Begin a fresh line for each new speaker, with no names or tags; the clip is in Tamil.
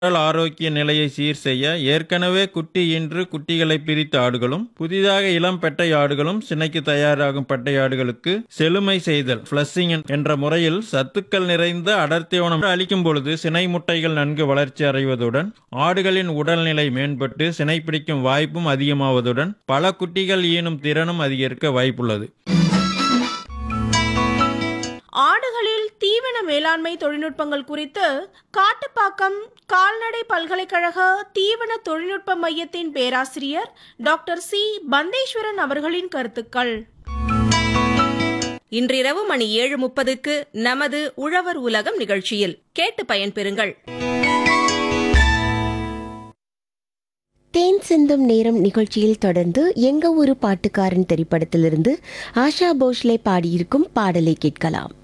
உடல் ஆரோக்கிய நிலையை சீர் செய்ய ஏற்கனவே குட்டி ஈன்று குட்டிகளை பிரித்த ஆடுகளும் புதிதாக இளம் பெட்டை ஆடுகளும் சினைக்கு தயாராகும் பெட்டை ஆடுகளுக்கு செழுமை செய்தல் ஃபிளஷிங் என்ற முறையில் சத்துக்கள் நிறைந்த அடர்த்தியோனம் அளிக்கும் பொழுது சினை முட்டைகள் நன்கு வளர்ச்சி அடைவதுடன் ஆடுகளின் உடல்நிலை மேம்பட்டு சினை பிடிக்கும் வாய்ப்பும் அதிகமாவதுடன் பல குட்டிகள் ஈனும் திறனும் அதிகரிக்க வாய்ப்புள்ளது
ஆடுகளில் தீவன மேலாண்மை தொழில்நுட்பங்கள் குறித்து காட்டுப்பாக்கம் கால்நடை பல்கலைக்கழக தீவன தொழில்நுட்ப மையத்தின் பேராசிரியர் டாக்டர் சி பந்தேஸ்வரன் அவர்களின் கருத்துக்கள்
இன்றிரவு மணி ஏழு முப்பதுக்கு நமது உழவர் உலகம் நிகழ்ச்சியில் கேட்டு பயன்பெறுங்கள்
தேன் சிந்தும் நேரம் நிகழ்ச்சியில் தொடர்ந்து எங்க ஊரு பாட்டுக்காரன் திரைப்படத்திலிருந்து ஆஷா போஸ்லே பாடியிருக்கும் பாடலை கேட்கலாம்